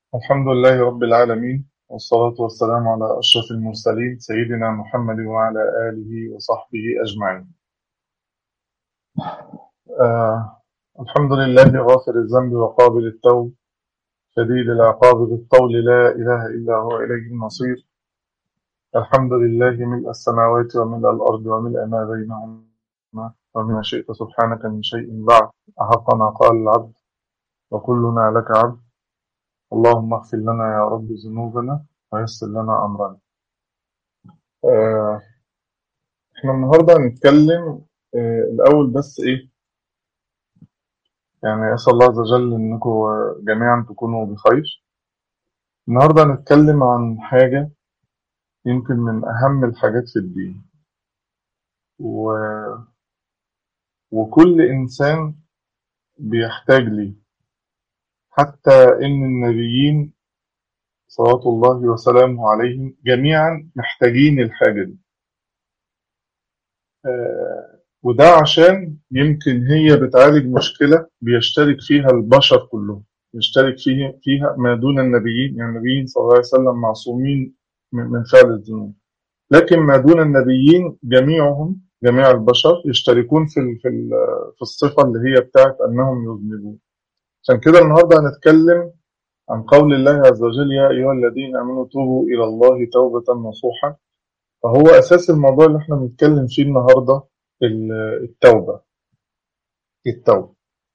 الحمد لله رب العالمين والصلاة والسلام على أشرف المرسلين سيدنا محمد وعلى آله وصحبه أجمعين آه الحمد لله غافر الذنب وقابل التوب شديد العقاب بالطول لا إله إلا هو إليه المصير الحمد لله ملء السماوات وملء الأرض وملء ما بينهما وما شئت سبحانك من شيء بعد أحق ما قال العبد وكلنا لك عبد اللهم اغفر لنا يا رب ذنوبنا ويسر لنا أمرنا آه، احنا النهاردة هنتكلم آه، الأول بس إيه يعني أسأل الله عز وجل إنكم جميعا تكونوا بخير النهاردة هنتكلم عن حاجة يمكن من أهم الحاجات في الدين و... وكل إنسان بيحتاج ليه حتى إن النبيين صلوات الله وسلامه عليهم جميعا محتاجين الحاجة دي آه، وده عشان يمكن هي بتعالج مشكلة بيشترك فيها البشر كلهم يشترك فيها فيها ما دون النبيين يعني النبيين صلى الله عليه وسلم معصومين من من فعل الذنوب لكن ما دون النبيين جميعهم جميع البشر يشتركون في ال- في ال- في الصفة اللي هي بتاعت أنهم يذنبون عشان كده النهارده هنتكلم عن قول الله عز وجل يا أيها الذين آمنوا توبوا إلى الله توبة نصوحا فهو أساس الموضوع اللي احنا بنتكلم فيه النهارده ال- التوبة التوبة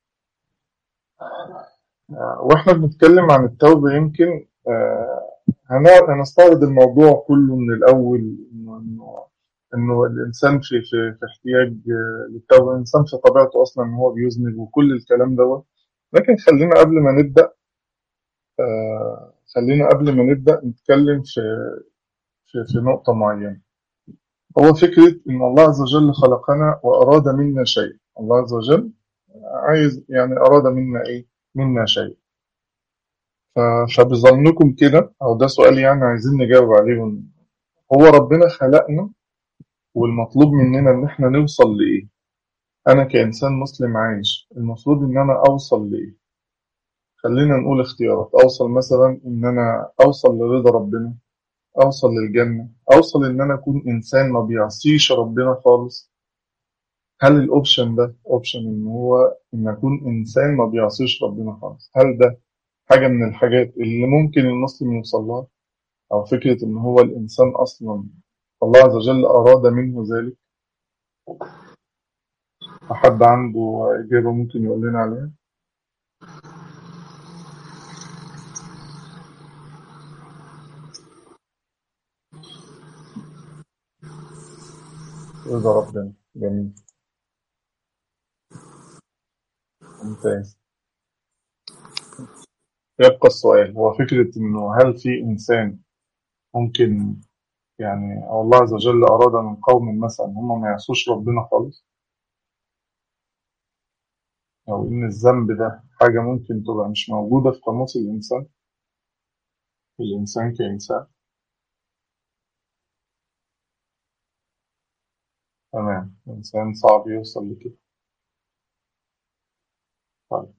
آه، واحنا بنتكلم عن التوبة يمكن آه، هنقعد- هنستعرض الموضوع كله من الأول إنه إنه إنه الإنسان في في في احتياج آه، للتوبة الإنسان في طبيعته أصلا إن هو بيذنب وكل الكلام دوت لكن خلينا قبل ما نبدأ آه، خلينا قبل ما نبدأ نتكلم في في في نقطة معينة هو فكرة إن الله عز وجل خلقنا وأراد منا شيء الله عز وجل عايز يعني أراد منا إيه منا شيء ف- فبظنكم كده أو ده سؤال يعني عايزين نجاوب عليه هو ربنا خلقنا والمطلوب مننا إن إحنا نوصل لإيه أنا كإنسان مسلم عايش المفروض إن أنا أوصل لإيه خلينا نقول اختيارات أوصل مثلا إن أنا أوصل لرضا ربنا أوصل للجنة أوصل إن أنا أكون إنسان ما بيعصيش ربنا خالص هل الأوبشن ده أوبشن إن هو إن أكون إنسان ما بيعصيش ربنا خالص هل ده حاجة من الحاجات اللي ممكن المسلم يوصل لها أو فكرة إن هو الإنسان أصلا الله عز وجل أراد منه ذلك حد عنده إجابة ممكن يقول لنا عليها رضا ربنا جميل ممتاز يبقى السؤال هو فكرة إنه هل في إنسان ممكن يعني أو الله عز وجل أراد من قوم مثلا هم ما يعصوش ربنا خالص أو إن الذنب ده حاجة ممكن تبقى مش موجودة في قاموس الإنسان الإنسان كإنسان تمام الإنسان صعب يوصل لكده طيب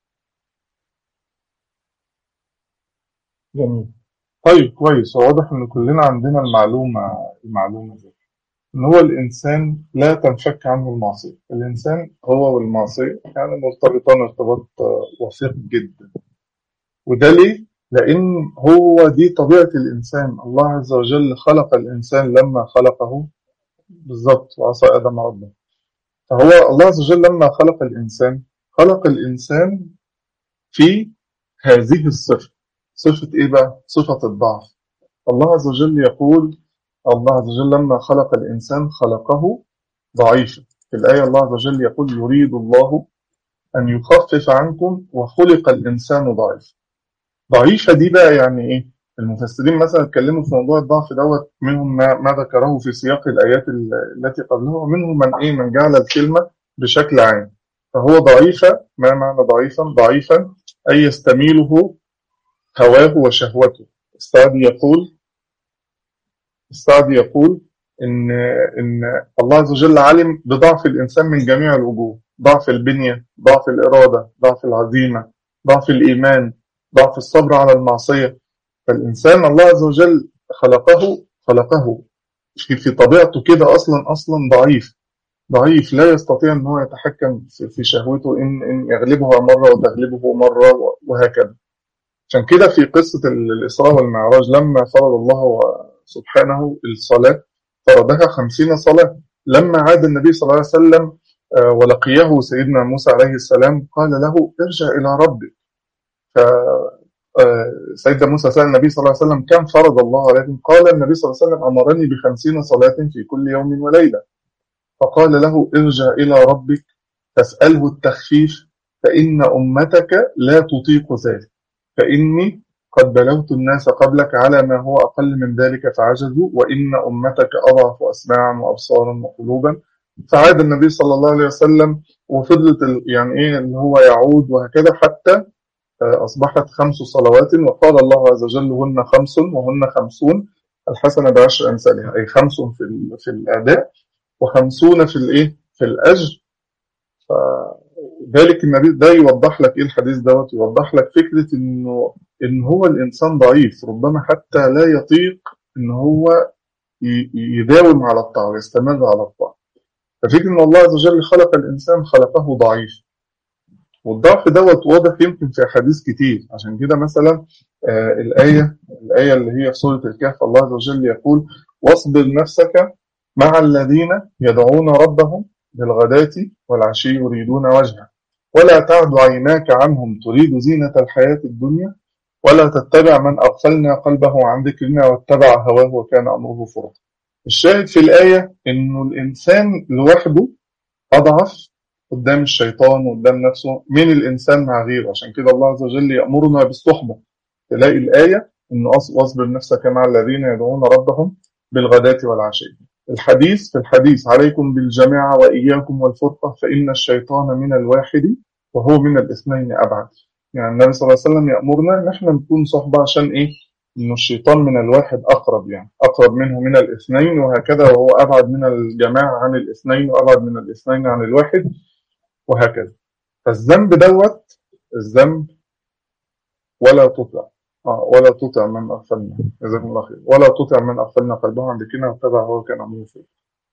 جميل طيب كويس هو واضح إن كلنا عندنا المعلومة المعلومة دي إن هو الإنسان لا تنفك عنه المعصية الإنسان هو والمعصية يعني مرتبطان ارتباط آه، وثيق جدا وده ليه؟ لأن هو دي طبيعة الإنسان الله عز وجل خلق الإنسان لما خلقه بالظبط وعصى آدم ربه فهو الله عز وجل لما خلق الإنسان خلق الإنسان في هذه الصفة صفة إيه بقى؟ صفة الضعف الله عز وجل يقول الله عز وجل لما خلق الإنسان خلقه ضعيفا في الآية الله عز وجل يقول يريد الله أن يخفف عنكم وخلق الإنسان ضعيفا ضعيفة دي بقى يعني إيه؟ المفسرين مثلا اتكلموا في موضوع الضعف دوت منهم ما, ما ذكره في سياق الآيات ال- التي قبلها ومنهم من إيه من جعل الكلمة بشكل عام فهو ضعيفة ما معنى ضعيفا؟ ضعيفا أي يستميله هواه وشهوته السعدي يقول السعدي يقول إن إن الله عز وجل علم بضعف الإنسان من جميع الوجوه ضعف البنية ضعف الإرادة ضعف العزيمة ضعف الإيمان ضعف الصبر على المعصية فالإنسان الله عز وجل خلقه خلقه في, في طبيعته كده أصلا أصلا ضعيف ضعيف لا يستطيع أن هو يتحكم في شهوته إن, إن يغلبها مرة وتغلبه مرة وهكذا عشان كده في قصة الإسراء والمعراج لما فرض الله سبحانه الصلاة فرضها خمسين صلاة لما عاد النبي صلى الله عليه وسلم ولقيه سيدنا موسى عليه السلام قال له ارجع إلى ربك فسيدنا موسى سأل النبي صلى الله عليه وسلم كم فرض الله عليكم قال النبي صلى الله عليه وسلم أمرني بخمسين صلاة في كل يوم وليلة فقال له ارجع إلى ربك فاسأله التخفيف فإن أمتك لا تطيق ذلك فإني قد بلوت الناس قبلك على ما هو أقل من ذلك فعجزوا وإن أمتك أضعف أسماعا وأبصارا وقلوبا فعاد النبي صلى الله عليه وسلم وفضلت يعني إيه اللي هو يعود وهكذا حتى أصبحت خمس صلوات وقال الله عز وجل هن خمس وهن خمسون الحسنة بعشر أمثالها أي خمس في في الأداء وخمسون في الإيه في الأجر ذلك النبي ده يوضح لك ايه الحديث دوت يوضح لك فكرة انه ان هو الانسان ضعيف ربما حتى لا يطيق ان هو يداوم على الطاعة ويستمر على الطاعة ففكرة ان الله عز وجل خلق الانسان خلقه ضعيف والضعف دوت واضح يمكن في احاديث كتير عشان كده مثلا آه الآية الآية اللي هي في سورة الكهف الله عز وجل يقول واصبر نفسك مع الذين يدعون ربهم بالغداة والعشي يريدون وجهه ولا تعد عيناك عنهم تريد زينة الحياة الدنيا ولا تتبع من أغفلنا قلبه عن ذكرنا واتبع هواه وكان أمره فرطا الشاهد في الآية إنه الإنسان لوحده أضعف قدام الشيطان وقدام نفسه من الإنسان مع غيره عشان كده الله عز وجل يأمرنا بالصحبة تلاقي الآية إنه واصبر نفسك مع الذين يدعون ربهم بالغداة والعشي الحديث في الحديث عليكم بالجماعة وإياكم والفرقة فإن الشيطان من الواحد وهو من الاثنين أبعد يعني النبي صلى الله عليه وسلم يأمرنا إن احنا نكون صحبة عشان إيه إنه الشيطان من الواحد أقرب يعني أقرب منه من الاثنين وهكذا وهو أبعد من الجماعة عن الاثنين وأبعد من الاثنين عن الواحد وهكذا فالذنب دوت الذنب ولا تطع آه ولا تطع من أغفلنا جزاكم الله خير ولا تطع من أغفلنا قلبه عن ذكرنا واتبع هو كان أمره فيه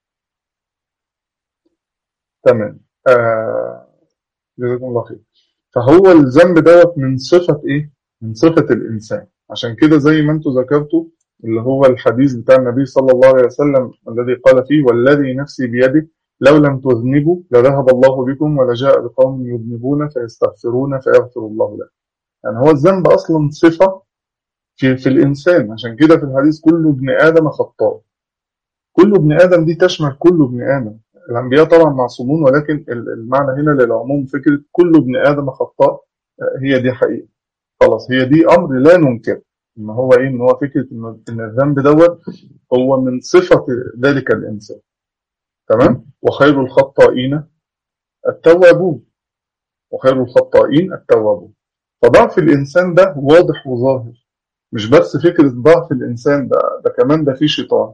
تمام آه جزاكم الله خير فهو الذنب دوت من صفة إيه؟ من صفة الإنسان عشان كده زي ما أنتم ذكرتوا اللي هو الحديث بتاع النبي صلى الله عليه وسلم الذي قال فيه والذي نفسي بيده لو لم تذنبوا لذهب الله بكم ولجاء بقوم يذنبون فيستغفرون فيغفر الله لهم يعني هو الذنب أصلا صفة في, في الإنسان عشان كده في الحديث كل ابن آدم خطاء كل ابن آدم دي تشمل كل ابن آدم الأنبياء طبعا معصومون ولكن المعنى هنا للعموم فكرة كل ابن آدم خطاء هي دي حقيقة خلاص هي دي أمر لا ننكر إن هو إيه إن هو فكرة إن الذنب دوت هو من صفة ذلك الإنسان تمام وخير الخطائين التوابون وخير الخطائين التوابون فضعف الإنسان ده واضح وظاهر مش بس فكرة ضعف الإنسان ده ده كمان ده فيه شيطان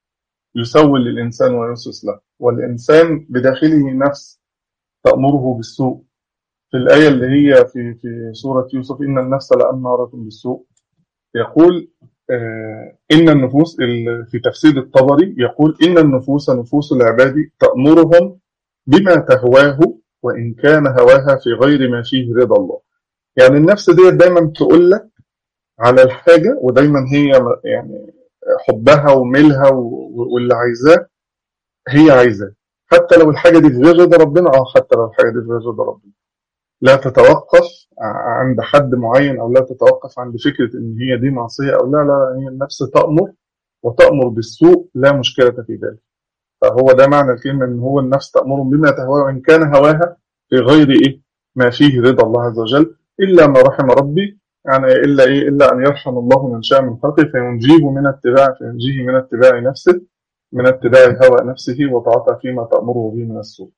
يسول للإنسان ويوسوس له والإنسان بداخله نفس تأمره بالسوء في الآية اللي هي في في سورة يوسف إن النفس لأمارة بالسوء يقول آه إن النفوس في تفسير الطبري يقول إن النفوس نفوس العباد تأمرهم بما تهواه وإن كان هواها في غير ما فيه رضا الله يعني النفس دي دايما تقول لك على الحاجة ودايما هي يعني حبها وميلها واللي عايزاه هي عايزاه حتى لو الحاجة دي في غير رضا ربنا اه حتى لو الحاجة دي في غير رضا ربنا لا تتوقف عند حد معين او لا تتوقف عند فكرة ان هي دي معصية او لا لا هي النفس تأمر وتأمر بالسوء لا مشكلة في ذلك فهو ده معنى الكلمة ان هو النفس تأمر بما تهوى وان كان هواها في غير ايه ما فيه رضا الله عز وجل إلا ما رحم ربي يعني إلا إيه إلا أن يرحم الله من شاء من خلقه فينجيه من اتباع فينجيه من اتباع نفسه من اتباع هوى نفسه وطاعته فيما تأمره به من السوء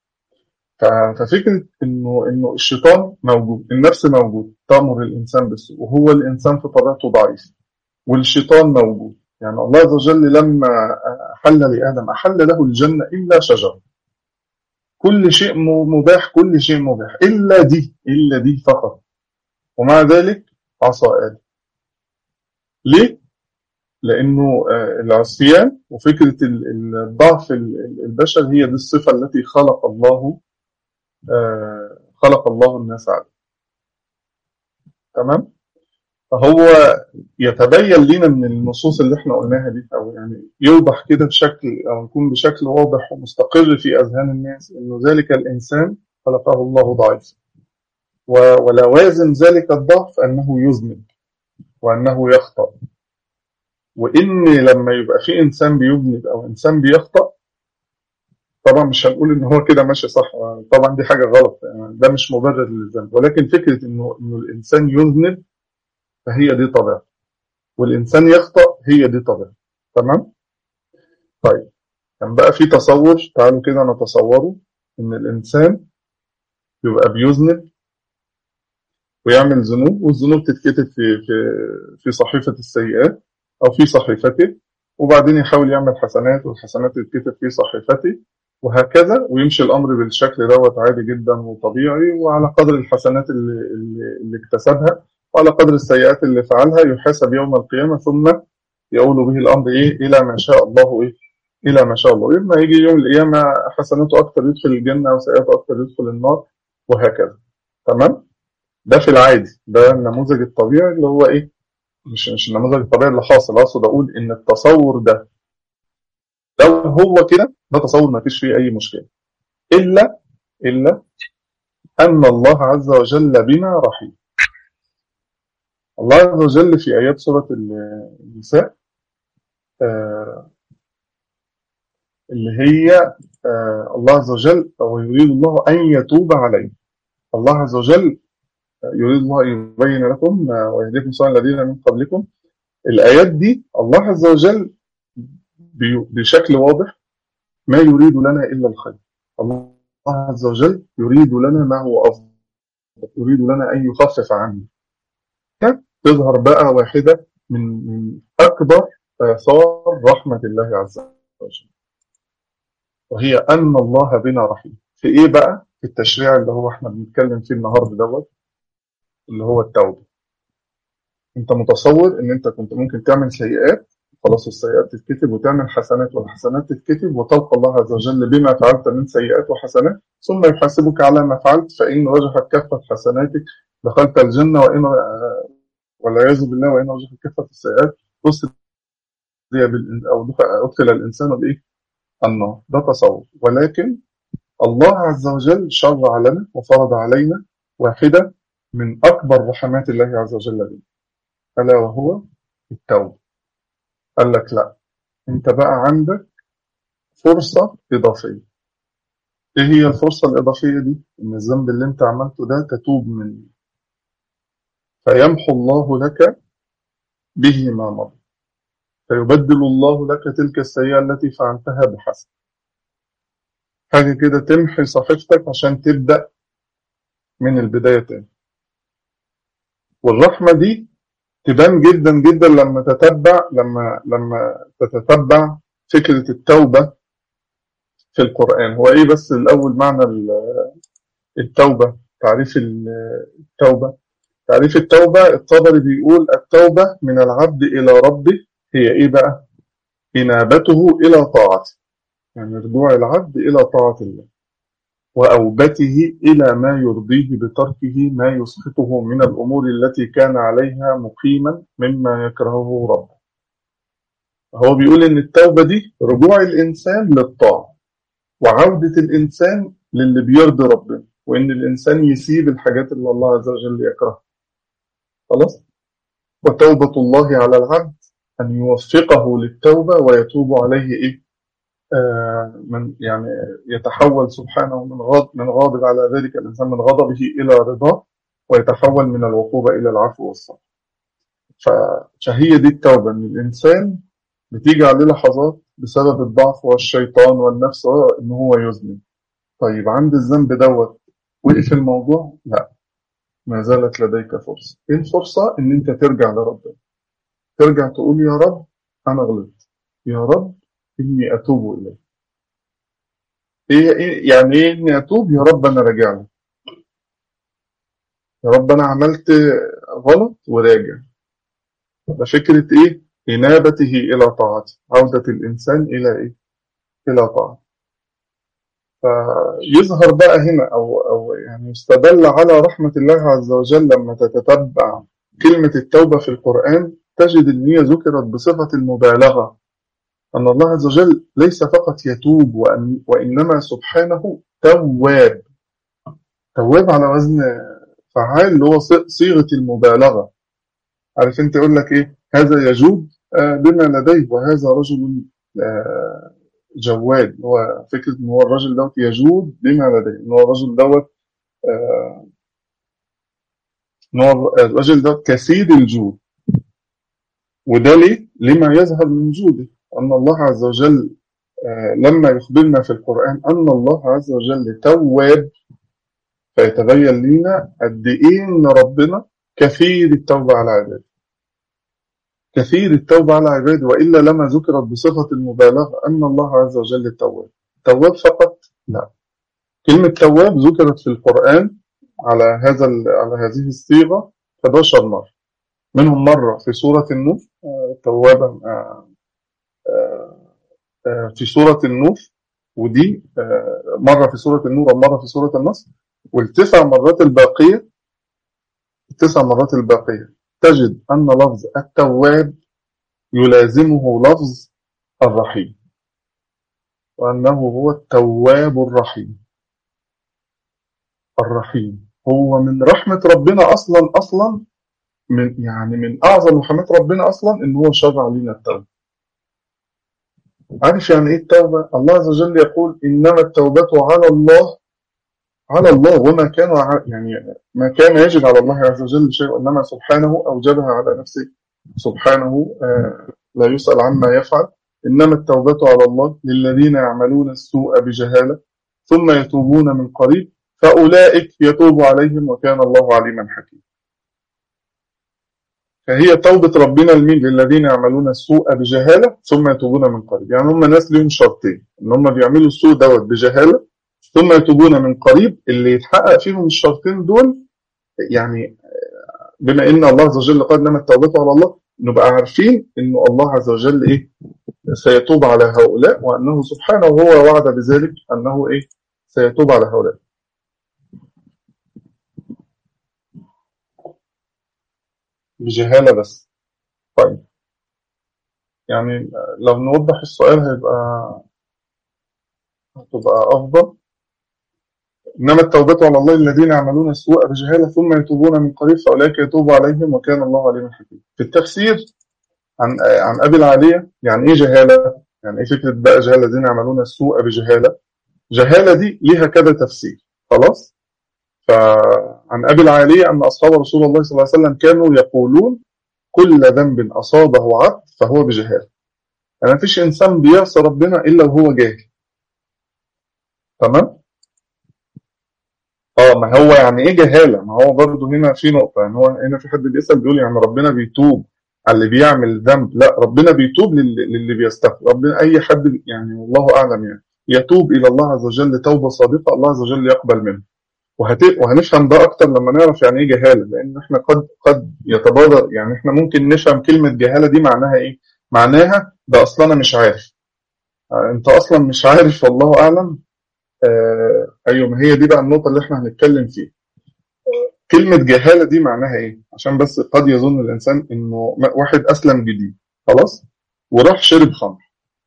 ففكرة إنه إنه الشيطان موجود النفس موجود تأمر الإنسان بالسوء وهو الإنسان في طبيعته ضعيف والشيطان موجود يعني الله عز وجل لما حل لآدم أحل له الجنة إلا شجرة كل شيء مباح كل شيء مباح إلا دي إلا دي فقط ومع ذلك عصا آدم ليه؟ لأنه آه، العصيان وفكرة ال- الضعف ال- البشر هي دي الصفة التي خلق الله آه، خلق الله الناس عليها تمام؟ فهو يتبين لنا من النصوص اللي احنا قلناها دي او يعني يوضح كده بشكل او يكون بشكل واضح ومستقر في اذهان الناس انه ذلك الانسان خلقه الله ضعيفا و- ولوازم ذلك الضعف انه يذنب وانه يخطأ وان لما يبقى في انسان بيذنب او انسان بيخطأ طبعا مش هنقول ان هو كده ماشي صح طبعا دي حاجه غلط يعني ده مش مبرر للذنب ولكن فكره انه انه الانسان يذنب فهي دي طبيعته والإنسان يخطأ هي دي طبيعته تمام طيب كان بقى في تصور تعالوا كده نتصوره إن الإنسان يبقى بيذنب ويعمل ذنوب والذنوب تتكتب في في في صحيفة السيئات أو في صحيفته وبعدين يحاول يعمل حسنات والحسنات تتكتب في صحيفته وهكذا ويمشي الأمر بالشكل دوت عادي جدا وطبيعي وعلى قدر الحسنات اللي, اللي, اللي اكتسبها وعلى قدر السيئات اللي فعلها يحاسب يوم القيامة ثم يؤول به الأمر إيه إلى ما شاء الله إيه إلى ما شاء الله إما يجي يوم القيامة حسناته أكثر يدخل الجنة وسيئاته أكثر يدخل النار وهكذا تمام ده في العادي ده النموذج الطبيعي اللي هو إيه مش مش النموذج الطبيعي اللي حاصل أقصد أقول إن التصور ده لو هو كده ده تصور ما فيش فيه أي مشكلة إلا إلا أن الله عز وجل بنا رحيم الله عز وجل في آيات سورة النساء آه اللي هي آه الله عز وجل ويريد الله أن يتوب عليه الله عز وجل يريد الله أن يبين لكم آه ويهديكم سنن الذين من قبلكم الآيات دي الله عز وجل بشكل واضح ما يريد لنا إلا الخير الله عز وجل يريد لنا ما هو أفضل يريد لنا أن يخفف عنا تظهر بقى واحدة من من أكبر آثار رحمة الله عز وجل وهي أن الله بنا رحيم في إيه بقى؟ في التشريع اللي هو إحنا بنتكلم فيه النهاردة دوت اللي هو التوبة أنت متصور إن أنت كنت ممكن تعمل سيئات خلاص السيئات تتكتب وتعمل حسنات والحسنات تتكتب وتلقى الله عز وجل بما فعلت من سيئات وحسنات ثم يحاسبك على ما فعلت فإن رجحت كفة حسناتك دخلت الجنة وإن والعياذ بالله وإن رجحت كفة السيئات أسري أو أدخل الإنسان بإيه؟ النار ده تصور ولكن الله عز وجل شرع لنا وفرض علينا واحدة من أكبر رحمات الله عز وجل بنا ألا وهو التوبة قال لك لا أنت بقى عندك فرصة إضافية إيه هي الفرصة الإضافية دي؟ إن الذنب اللي أنت عملته ده تتوب منه فيمحو الله لك به ما مضى فيبدل الله لك تلك السيئة التي فعلتها بحسن حاجة كده تمحي صحيفتك عشان تبدأ من البداية تاني والرحمة دي تبان جدا جدا لما تتبع لما لما تتتبع فكرة التوبة في القرآن هو ايه بس الأول معنى التوبة تعريف التوبة تعريف التوبة الطبري بيقول التوبة من العبد إلى ربه هي إيه بقى؟ إنابته إلى طاعته يعني رجوع العبد إلى طاعة الله وأوبته إلى ما يرضيه بتركه ما يسخطه من الأمور التي كان عليها مقيما مما يكرهه ربه هو بيقول إن التوبة دي رجوع الإنسان للطاعة وعودة الإنسان للي بيرضي ربنا وإن الإنسان يسيب الحاجات اللي الله عز وجل يكرهها خلاص وتوبة الله على العبد أن يوفقه للتوبة ويتوب عليه إيه آه من يعني يتحول سبحانه من غاضب من غاضب على ذلك الإنسان من غضبه إلى رضاه ويتحول من العقوبة إلى العفو والصبر فهي دي التوبة إن الإنسان بتيجي عليه لحظات بسبب الضعف والشيطان والنفس إن هو يذنب طيب عند الذنب دوت وقف الموضوع؟ لا ما زالت لديك فرصة إيه الفرصة إن أنت ترجع لربنا ترجع تقول يا رب أنا غلطت يا رب إني أتوب إليك إيه, إيه يعني إيه إني أتوب يا رب أنا راجع لك يا رب أنا عملت غلط وراجع ده فكرة إيه؟ إنابته إلى طاعته عودة الإنسان إلى إيه؟ إلى طاعته فيظهر بقى هنا أو, أو يعني يستدل على رحمة الله عز وجل لما تتتبع كلمة التوبة في القرآن تجد أن هي ذكرت بصفة المبالغة أن الله عز وجل ليس فقط يتوب وأن وإنما سبحانه تواب تواب على وزن فعال اللي هو صيغة المبالغة عارف انت يقول لك ايه هذا يجود بما لديه وهذا رجل جواد هو فكرة ان هو الرجل دوت يجود بما لديه ان هو الرجل دوت ان هو الرجل دوت كثير الجود وده ليه؟ لما يظهر من جوده أن الله عز وجل لما يخبرنا في القرآن أن الله عز وجل تواب فيتبين لنا قد إيه إن ربنا كثير التوبة على عباده كثير التوبة على عباده وإلا لما ذكرت بصفة المبالغة أن الله عز وجل التواب تواب فقط لا كلمة تواب ذكرت في القرآن على هذا على هذه الصيغة 11 مرة منهم مرة في سورة النور توابا في سورة النور ودي مرة في سورة النور ومرة في سورة النصر والتسع مرات الباقية التسع مرات الباقية تجد أن لفظ التواب يلازمه لفظ الرحيم وأنه هو التواب الرحيم الرحيم هو من رحمة ربنا أصلا أصلا من يعني من أعظم رحمات ربنا أصلا إن هو شرع لنا التوبة عارف يعني إيه التوبة؟ الله عز وجل يقول إنما التوبة على الله على الله وما كان يعني ما كان يجب على الله عز وجل شيء إنما سبحانه أوجبها على نفسه سبحانه لا يسأل عما يفعل إنما التوبة على الله للذين يعملون السوء بجهالة ثم يتوبون من قريب فأولئك يتوب عليهم وكان الله عليما حكيما فهي توبة ربنا لمين للذين يعملون السوء بجهالة ثم يتوبون من قريب يعني هم ناس لهم شرطين ان هم بيعملوا السوء دوت بجهالة ثم يتوبون من قريب اللي يتحقق فيهم الشرطين دول يعني بما ان الله عز وجل قال انما التوبة على الله نبقى عارفين ان الله عز وجل ايه سيتوب على هؤلاء وانه سبحانه هو وعد بذلك انه ايه سيتوب على هؤلاء بجهالة بس طيب يعني لو نوضح السؤال هيبقى هتبقى أفضل إنما التوبة على الله الذين يعملون السوء بجهالة ثم يتوبون من قريب فأولئك يتوب عليهم وكان الله عليما حكيما في التفسير عن عن أبي العالية يعني إيه جهالة؟ يعني إيه فكرة بقى جهالة الذين يعملون السوء بجهالة؟ جهالة دي ليها كذا تفسير خلاص؟ فعن أبي العالية أن أصحاب رسول الله صلى الله عليه وسلم كانوا يقولون كل ذنب أصابه عبد فهو بجهالة يعني مفيش إنسان بيعصي ربنا إلا وهو جاهل تمام؟ اه ما هو يعني ايه جهالة ما هو برضه هنا في نقطة يعني هو هنا في حد بيسأل بيقول يعني ربنا بيتوب على اللي بيعمل ذنب لا ربنا بيتوب للي, للي بيستغفر ربنا اي حد يعني والله اعلم يعني يتوب الى الله عز وجل توبة صادقة الله عز وجل يقبل منه وهت... وهنفهم ده اكتر لما نعرف يعني ايه جهالة لان احنا قد قد يتبادر يعني احنا ممكن نفهم كلمة جهالة دي معناها ايه معناها ده اصلا انا مش عارف آه انت اصلا مش عارف والله اعلم آه ايوه ما هي دي بقى النقطة اللي احنا هنتكلم فيها كلمة جهالة دي معناها ايه عشان بس قد يظن الانسان انه واحد اسلم جديد خلاص وراح شرب خمر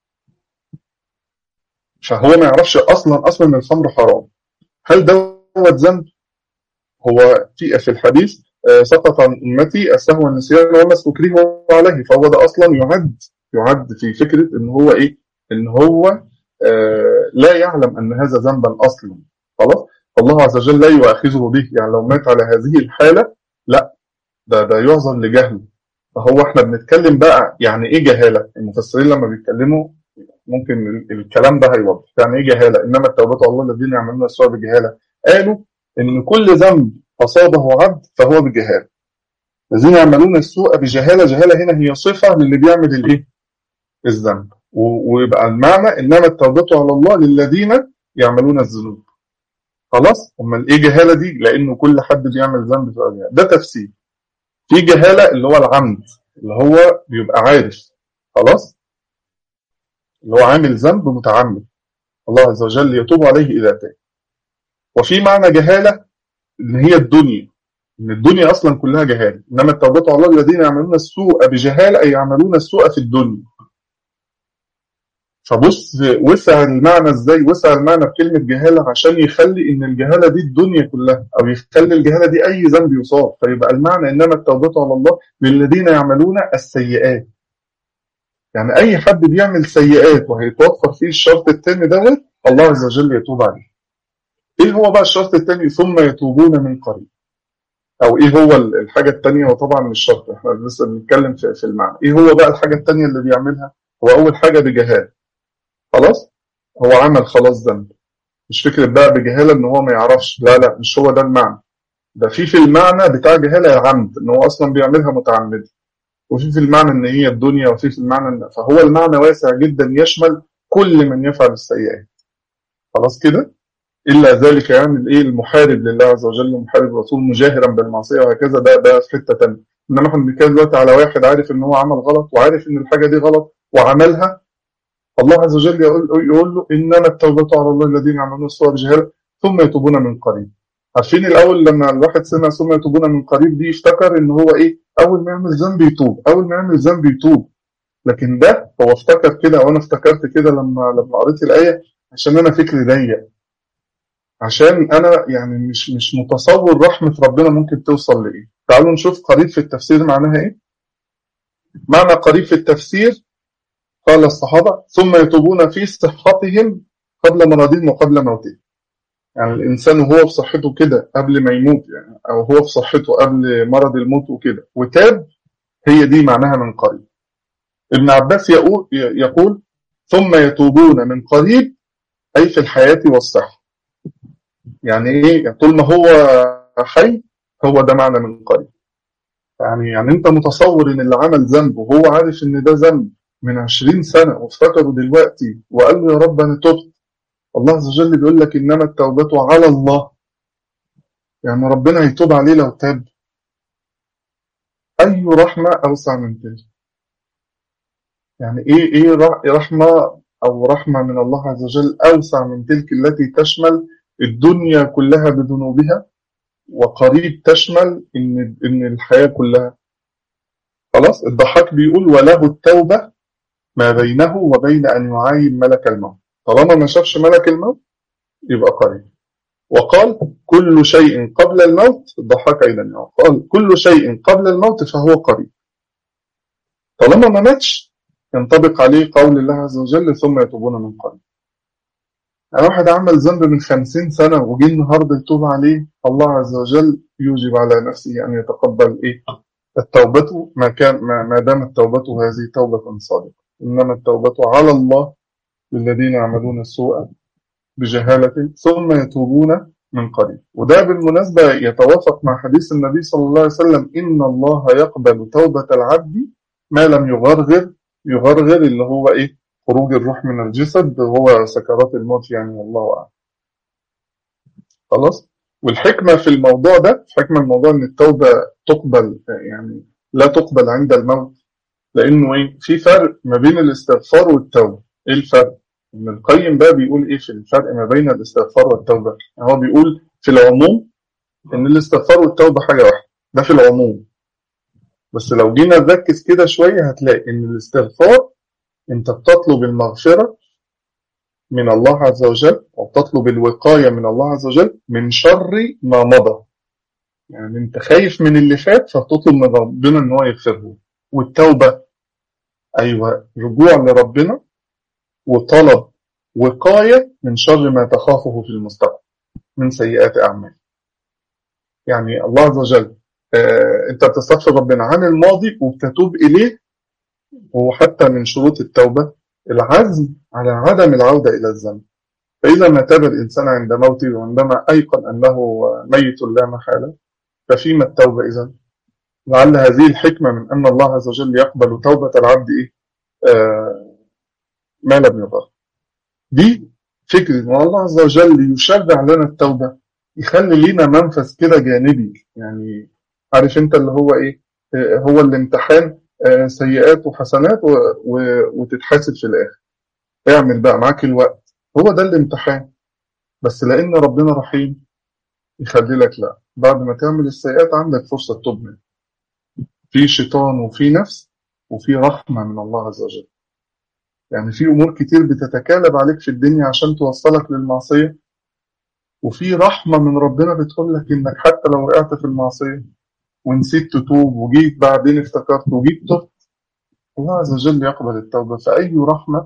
فهو ما يعرفش اصلا اصلا ان الخمر حرام هل دوت ذنب هو في في الحديث آه سقط عن امتي السهو والنسيان وما استكرهوا عليه فهو ده اصلا يعد يعد في فكرة ان هو ايه ان هو آه لا يعلم أن هذا ذنبا أصلا خلاص الله عز وجل لا يؤاخذه به يعني لو مات على هذه الحالة لا ده ده يعظم لجهله فهو احنا بنتكلم بقى يعني ايه جهالة المفسرين لما بيتكلموا ممكن الكلام ده هيوضح يعني ايه جهالة انما التوبة على الله الذين يعملون السوء بجهالة قالوا ان كل ذنب اصابه عبد فهو بجهالة الذين يعملون السوء بجهالة جهالة هنا هي صفة للي بيعمل الايه الذنب ويبقى المعنى انما التوبة على الله للذين يعملون الذنوب خلاص امال ايه جهاله دي لانه كل حد بيعمل ذنب ده تفسير في جهالة اللي هو العمد اللي هو بيبقى عارف خلاص اللي هو عامل ذنب متعمد الله عز وجل يتوب عليه إذا تاب وفي معنى جهالة إن هي الدنيا إن الدنيا أصلا كلها جهالة إنما التوبة على الله الذين يعملون السوء بجهالة أي يعملون السوء في الدنيا فبص وسع المعنى ازاي وسع المعنى بكلمة جهالة عشان يخلي ان الجهالة دي الدنيا كلها او يخلي الجهالة دي اي ذنب يصاب فيبقى المعنى انما التوبة على الله للذين يعملون السيئات يعني اي حد بيعمل سيئات وهيتوفر فيه الشرط الثاني دوت الله عز وجل يتوب عليه ايه هو بقى الشرط الثاني ثم يتوبون من قريب او ايه هو الحاجة الثانية وطبعا مش شرط احنا لسه بنتكلم في في المعنى ايه هو بقى الحاجة الثانية اللي بيعملها هو اول حاجة بجهالة خلاص هو عمل خلاص ذنب مش فكرة بقى بجهالة ان هو ما يعرفش لا لا مش هو ده المعنى ده في في المعنى بتاع جهالة العمد ان هو اصلا بيعملها متعمد وفي في المعنى ان هي الدنيا وفي في المعنى ان فهو المعنى واسع جدا يشمل كل من يفعل السيئات خلاص كده الا ذلك يعني الايه المحارب لله عز وجل محارب الرسول مجاهرا بالمعصيه وهكذا ده ده في حته ثانيه انما احنا بنتكلم دلوقتي على واحد عارف ان هو عمل غلط وعارف ان الحاجه دي غلط وعملها الله عز وجل يقول, يقول له إنما التوبة على الله الذين يعملون السوء بجهالة ثم يتوبون من قريب عارفين الأول لما الواحد سمع ثم يتوبون من قريب دي افتكر إن هو إيه أول ما يعمل ذنب يتوب أول ما يعمل ذنب يتوب لكن ده هو افتكر كده وأنا افتكرت كده لما لما قريت الآية عشان أنا فكري ضيق عشان أنا يعني مش مش متصور رحمة ربنا ممكن توصل لإيه تعالوا نشوف قريب في التفسير معناها إيه معنى قريب في التفسير قال الصحابة ثم يتوبون في صحتهم قبل مرضهم وقبل موتهم يعني الإنسان وهو في صحته كده قبل ما يموت يعني أو هو في صحته قبل مرض الموت وكده وتاب هي دي معناها من قريب ابن عباس يقول, يقول ثم يتوبون من قريب أي في الحياة والصحة يعني إيه طول ما هو حي هو ده معنى من قريب يعني يعني أنت متصور إن اللي عمل ذنب وهو عارف إن ده ذنب من عشرين سنة وافتكروا دلوقتي وقال له يا رب أنا تبت الله عز وجل بيقول لك إنما التوبة على الله يعني ربنا يتوب عليه لو تاب أي رحمة أوسع من تلك يعني إيه إيه رحمة أو رحمة من الله عز وجل أوسع من تلك التي تشمل الدنيا كلها بذنوبها وقريب تشمل إن إن الحياة كلها خلاص الضحاك بيقول وله التوبة ما بينه وبين أن يعاين ملك الموت طالما ما شافش ملك الموت يبقى قريب وقال كل شيء قبل الموت الضحاك أيضا قال كل شيء قبل الموت فهو قريب طالما ما ماتش ينطبق عليه قول الله عز وجل ثم يتوبون من قريب يعني واحد عمل ذنب من خمسين سنة وجي النهاردة يتوب عليه الله عز وجل يوجب على نفسه أن يتقبل إيه التوبة ما كان ما دامت توبته هذه توبة صادقة إنما التوبة على الله للذين يعملون السوء بجهالة ثم يتوبون من قريب وده بالمناسبة يتوافق مع حديث النبي صلى الله عليه وسلم إن الله يقبل توبة العبد ما لم يغرغر يغرغر اللي هو إيه خروج الروح من الجسد هو سكرات الموت يعني والله أعلم خلاص والحكمة في الموضوع ده حكمة الموضوع إن التوبة تقبل يعني لا تقبل عند الموت لأنه إيه في فرق ما بين الاستغفار والتوبة إيه الفرق؟ ابن القيم بقى بيقول إيه في الفرق ما بين الاستغفار والتوبة يعني هو بيقول في العموم إن الاستغفار والتوبة حاجة واحدة ده في العموم بس لو جينا نركز كده شوية هتلاقي إن الاستغفار أنت بتطلب المغفرة من الله عز وجل وبتطلب الوقاية من الله عز وجل من شر ما مضى يعني أنت خايف من اللي فات فبتطلب من ربنا إن هو يغفره والتوبة أيوة رجوع لربنا وطلب وقاية من شر ما تخافه في المستقبل من سيئات أعمال يعني الله عز وجل آه أنت بتستغفر ربنا عن الماضي وبتتوب إليه وحتى من شروط التوبة العزم على عدم العودة إلى الذنب فإذا ما تاب الإنسان عند موته وعندما أيقن أنه ميت لا محالة ففيما التوبة إذن لعل هذه الحكمة من أن الله عز وجل يقبل توبة العبد إيه؟ آه ما لم يغفر دي فكرة أن الله عز وجل يشرع لنا التوبة يخلي لنا منفذ كده جانبي يعني عارف انت اللي هو ايه هو الامتحان سيئات وحسنات وتتحاسب في الآخر اعمل بقى معاك الوقت هو ده الامتحان بس لأن ربنا رحيم يخلي لك لا بعد ما تعمل السيئات عندك فرصة تبني في شيطان وفي نفس وفي رحمة من الله عز وجل يعني في أمور كتير بتتكالب عليك في الدنيا عشان توصلك للمعصية وفي رحمة من ربنا بتقول لك إنك حتى لو وقعت في المعصية ونسيت تتوب وجيت بعدين افتكرت وجيت تبت الله عز وجل يقبل التوبة فأي رحمة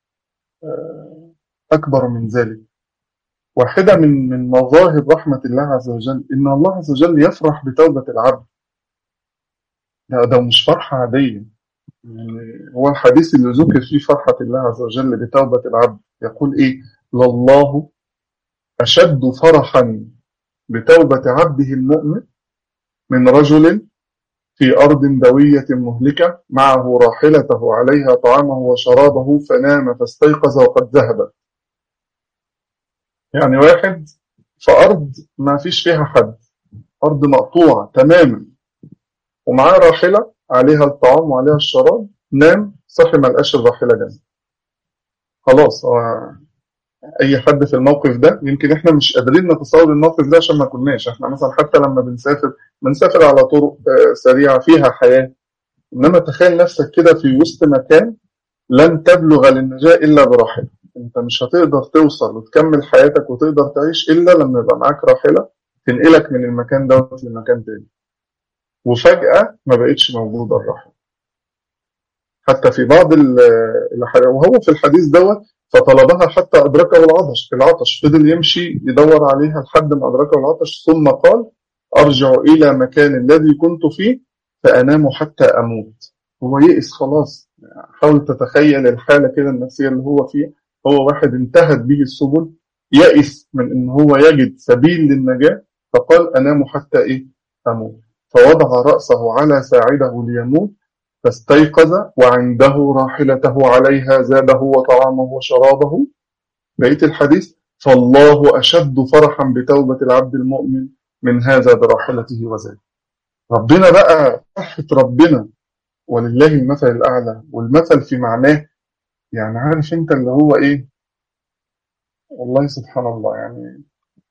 أكبر من ذلك واحدة من من مظاهر رحمة الله عز وجل إن الله عز وجل يفرح بتوبة العبد لا ده مش فرحة عادية يعني هو الحديث اللي ذكر فيه فرحة الله عز وجل بتوبة العبد يقول إيه لله أشد فرحا بتوبة عبده المؤمن من رجل في أرض دوية مهلكة معه راحلته عليها طعامه وشرابه فنام فاستيقظ وقد ذهب يعني واحد في أرض ما فيش فيها حد أرض مقطوعة تماما ومعاه راحلة عليها الطعام وعليها الشراب نام صحي ما لقاش الراحلة جنبه خلاص اي حد في الموقف ده يمكن احنا مش قادرين نتصور الموقف ده عشان ما كناش احنا مثلا حتى لما بنسافر بنسافر على طرق سريعه فيها حياه انما تخيل نفسك كده في وسط مكان لن تبلغ للنجاه الا براحله انت مش هتقدر توصل وتكمل حياتك وتقدر تعيش الا لما يبقى معاك راحله تنقلك من المكان دوت لمكان تاني وفجاه ما بقتش موجوده الراحله حتى في بعض وهو في الحديث دوت فطلبها حتى أدركه العطش العطش فضل يمشي يدور عليها لحد ما أدركه العطش ثم قال أرجع إلى مكان الذي كنت فيه فأنام حتى أموت هو يئس خلاص حاول تتخيل الحالة كده النفسية اللي هو فيها هو واحد انتهت به السبل يئس من ان هو يجد سبيل للنجاة فقال أنام حتى إيه أموت فوضع رأسه على ساعده ليموت فاستيقظ وعنده راحلته عليها زاده وطعامه وشرابه بقية الحديث فالله أشد فرحا بتوبة العبد المؤمن من هذا براحلته وزاده ربنا بقى فرحة ربنا ولله المثل الأعلى والمثل في معناه يعني عارف انت اللي هو ايه والله سبحان الله يعني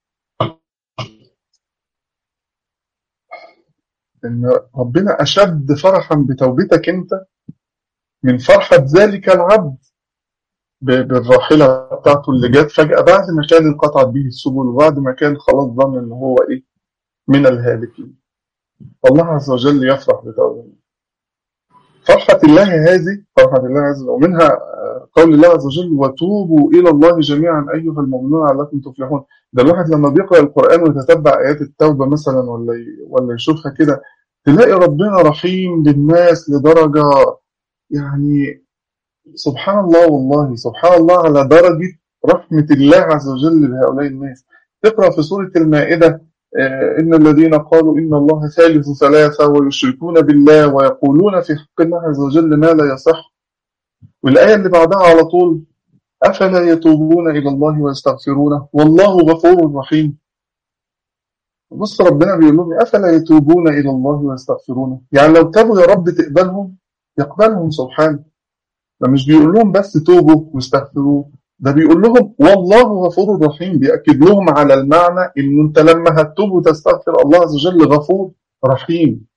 ان ربنا اشد فرحا بتوبتك انت من فرحة ذلك العبد بالراحلة بتاعته اللي جت فجأة بعد ما كان انقطعت به السبل وبعد ما كان خلاص ظن ان هو ايه من الهالكين الله عز وجل يفرح بتوبته فرحة الله هذه فرحة الله عز وجل ومنها قول الله عز وجل وتوبوا إلى الله جميعا أيها المؤمنون عليكم تفلحون ده الواحد لما بيقرأ القرآن ويتتبع آيات التوبة مثلا ولا ولا يشوفها كده تلاقي ربنا رحيم للناس لدرجة يعني سبحان الله والله سبحان الله على درجة رحمة الله عز وجل بهؤلاء الناس تقرأ في سورة المائدة إن الذين قالوا إن الله ثالث ثلاثة ويشركون بالله ويقولون في حق الله عز وجل ما لا يصح والآية اللي بعدها على طول أفلا يتوبون إلى الله ويستغفرونه والله غفور رحيم بص ربنا بيقول لهم أفلا يتوبون إلى الله ويستغفرونه يعني لو تابوا يا رب تقبلهم يقبلهم سبحانه ده مش بيقول لهم بس توبوا واستغفروه ده بيقول لهم والله غفور رحيم بيأكد لهم على المعنى إن أنت لما هتتوب وتستغفر الله عز وجل غفور رحيم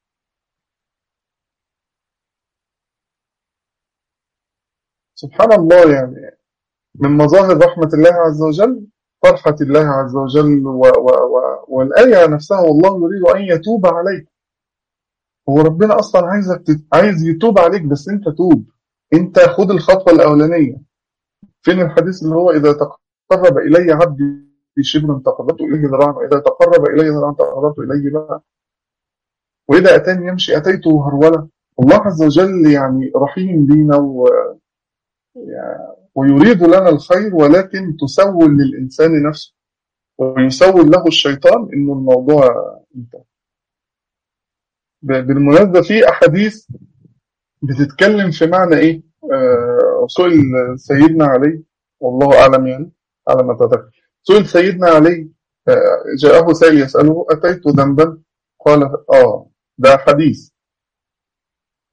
سبحان الله يعني من مظاهر رحمة الله عز وجل فرحة الله عز وجل و و و والآية نفسها والله يريد أن يتوب عليك هو ربنا أصلا عايزك تت... عايز يتوب عليك بس أنت توب أنت خد الخطوة الأولانية فين الحديث اللي هو إذا تقرب إلي عبدي شبرا تقربت إليه ذراعا وإذا تقرب إلي ذراعا تقربت إليه بقى وإذا أتاني يمشي أتيته هرولة الله عز وجل يعني رحيم بينا و... ويريد لنا الخير ولكن تسول للإنسان نفسه ويسول له الشيطان إنه الموضوع انتهى بالمناسبة في أحاديث بتتكلم في معنى إيه آه سئل سيدنا علي والله أعلم يعني على ما تذكر سئل سيدنا علي آه جاءه سائل يسأله أتيت ذنبا قال آه ده حديث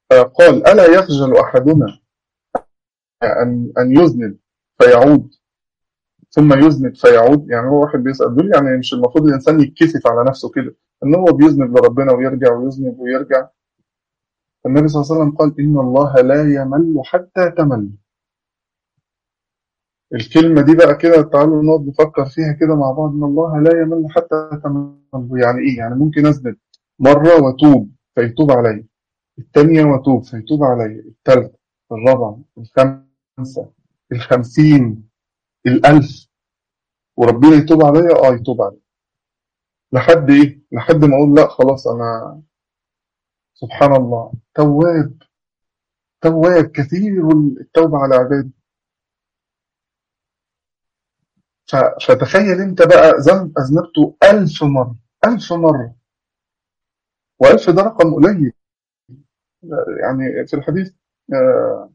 قال ألا يخجل أحدنا أن أن يذنب فيعود ثم يذنب فيعود يعني هو واحد بيسأل دول يعني مش المفروض الإنسان يتكسف على نفسه كده إن هو بيذنب لربنا ويرجع ويذنب ويرجع النبي صلى الله عليه وسلم قال إن الله لا يمل حتى تمل الكلمة دي بقى كده تعالوا نقعد نفكر فيها كده مع بعض إن الله لا يمل حتى تمل يعني إيه؟ يعني ممكن أذنب مرة وأتوب فيتوب علي الثانية وأتوب فيتوب علي الثالثة الرابعة الخامسة الخمسين الألف وربنا يتوب عليا اه يتوب عليا لحد ايه لحد ما اقول لا خلاص انا سبحان الله تواب تواب كثير التوبة على عباده فتخيل انت بقى ذنب اذنبته ألف مرة ألف مرة وألف ده رقم قليل يعني في الحديث آه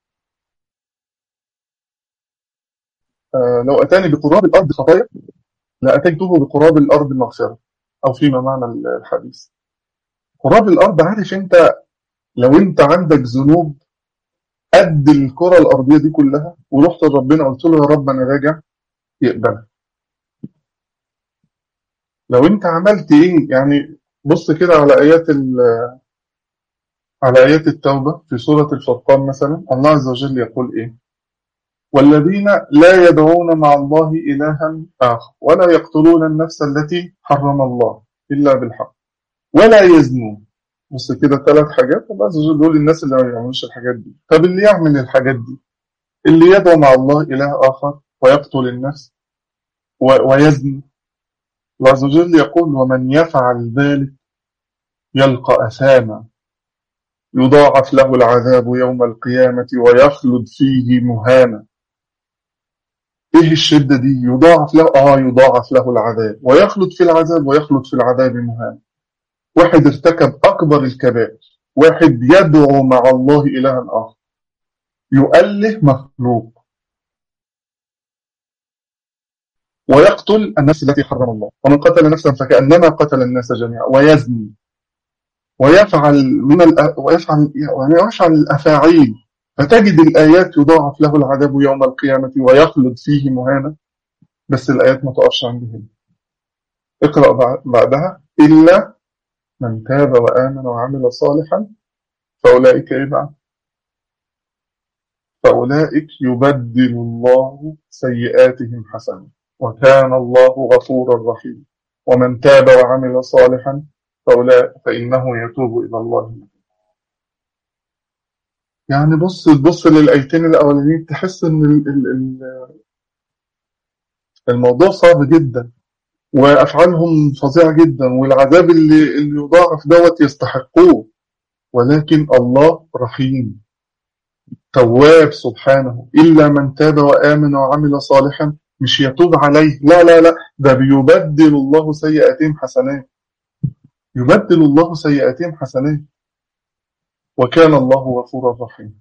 آه لو أتاني بقراب الأرض خطايا لأتيته بقراب الأرض مغفرة أو فيما معنى الحديث قراب الأرض عارف أنت لو أنت عندك ذنوب قد الكرة الأرضية دي كلها ورحت لربنا قلت له يا رب أنا راجع يقبلها لو أنت عملت إيه يعني بص كده على آيات على آيات التوبة في سورة الفرقان مثلا الله عز وجل يقول إيه والذين لا يدعون مع الله إلها آخر ولا يقتلون النفس التي حرم الله إلا بالحق ولا يزنون بص كده ثلاث حاجات الله عز وجل بيقول للناس اللي ما يعملوش الحاجات دي طب اللي يعمل الحاجات دي اللي يدعو مع الله إله آخر ويقتل النفس ويزني الله عز وجل يقول ومن يفعل ذلك يلقى أثاما يضاعف له العذاب يوم القيامة ويخلد فيه مهانا ايه الشدة دي يضاعف له اه يضاعف له العذاب ويخلد في العذاب ويخلد في العذاب مهانا واحد ارتكب اكبر الكبائر واحد يدعو مع الله الها اخر يؤله مخلوق ويقتل النفس التي حرم الله ومن قتل نفسا فكأنما قتل الناس جميعا ويزني ويفعل من الأ... ويفعل يعني ويفعل الافاعيل فتجد الآيات يضاعف له العذاب يوم القيامة ويخلد فيه مهانا بس الآيات ما تقفش عند هنا اقرأ بعدها إلا من تاب وآمن وعمل صالحا فأولئك إيه بقى؟ فأولئك يبدل الله سيئاتهم حسنة وكان الله غفورا رحيما ومن تاب وعمل صالحا فأولئك فإنه يتوب إلى الله يعني بص تبص للآيتين الأولانيين تحس إن ال ال الموضوع صعب جدا وأفعالهم فظيعة جدا والعذاب اللي, اللي يضاعف دوت يستحقوه ولكن الله رحيم تواب سبحانه إلا من تاب وآمن وعمل صالحا مش يتوب عليه لا لا لا ده بيبدل الله سيئاتهم حسنات يبدل الله سيئاتهم حسنات وكان الله غفورا رحيما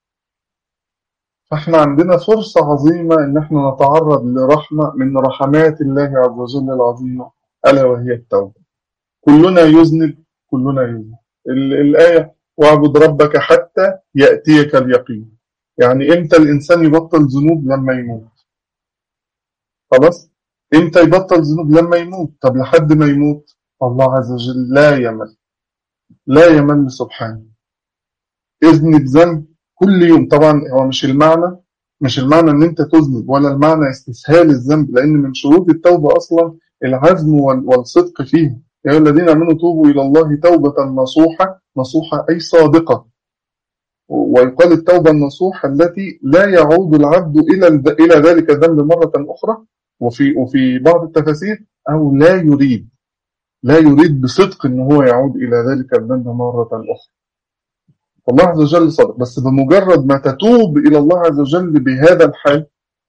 فاحنا عندنا فرصة عظيمة ان احنا نتعرض لرحمة من رحمات الله عز وجل العظيمة ألا وهي التوبة كلنا يذنب كلنا يذنب الآية واعبد ربك حتى يأتيك اليقين يعني امتى الإنسان يبطل ذنوب لما يموت خلاص امتى يبطل ذنوب لما يموت طب لحد ما يموت الله عز وجل لا يمل لا يمل سبحانه اذنب ذنب كل يوم طبعا هو مش المعنى مش المعنى ان انت تذنب ولا المعنى استسهال الذنب لان من شروط التوبة اصلا العزم والصدق فيه يا الذين امنوا توبوا الى الله توبة نصوحة نصوحة اي صادقة ويقال التوبة النصوحة التي لا يعود العبد الى الى ذلك الذنب مرة اخرى وفي وفي بعض التفاسير او لا يريد لا يريد بصدق ان هو يعود الى ذلك الذنب مرة اخرى الله عز وجل صادق بس بمجرد ما تتوب إلى الله عز وجل بهذا الحال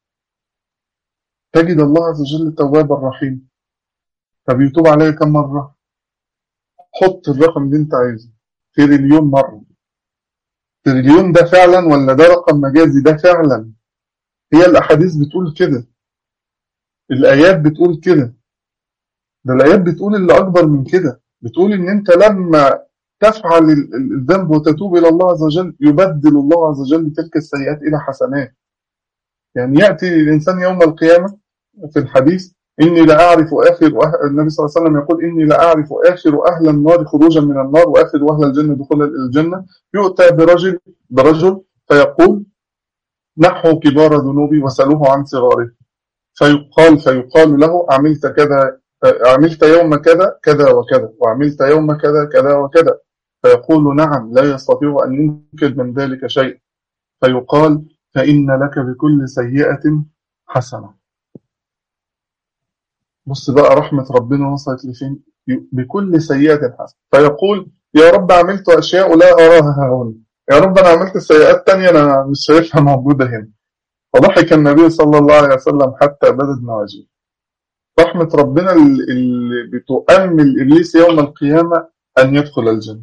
تجد الله عز وجل توابا رحيم فبيتوب عليك كم مرة حط الرقم اللي انت عايزه تريليون مرة تريليون ده فعلا ولا ده رقم مجازي ده فعلا هي الأحاديث بتقول كده الآيات بتقول كده ده الآيات بتقول اللي أكبر من كده بتقول إن أنت لما تفعل الذنب وتتوب إلى الله عز وجل يبدل الله عز وجل تلك السيئات إلى حسنات يعني يأتي الإنسان يوم القيامة في الحديث إني لأعرف آخر أهل النبي صلى الله عليه وسلم يقول إني لأعرف آخر أهل النار خروجا من النار وآخر أهل الجنة دخولا إلى الجنة يؤتى برجل برجل فيقول نحو كبار ذنوبي وسألوه عن صغاره فيقال فيقال له عملت كذا عملت يوم كذا كذا وكذا وعملت يوم كذا كذا وكذا فيقول نعم لا يستطيع أن ينكر من ذلك شيء فيقال فإن لك بكل سيئة حسنة بص بقى رحمة ربنا وصلت لفين بكل سيئة حسنة فيقول يا رب عملت أشياء لا أراها هنا يا رب أنا عملت سيئات تانية أنا مش شايفها موجودة هنا فضحك النبي صلى الله عليه وسلم حتى بدت نواجيه رحمة ربنا اللي بتؤمل إبليس يوم القيامة أن يدخل الجنة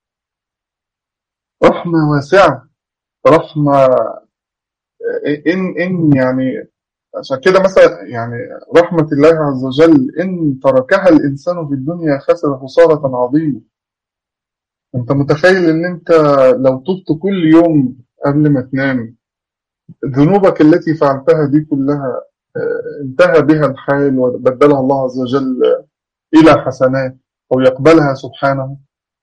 رحمة واسعة رحمة إن إن يعني عشان كده مثلا يعني رحمة الله عز وجل إن تركها الإنسان في الدنيا خسر خسارة عظيمة أنت متخيل إن أنت لو تبت كل يوم قبل ما تنام ذنوبك التي فعلتها دي كلها انتهى بها الحال وبدلها الله عز وجل إلى حسنات أو يقبلها سبحانه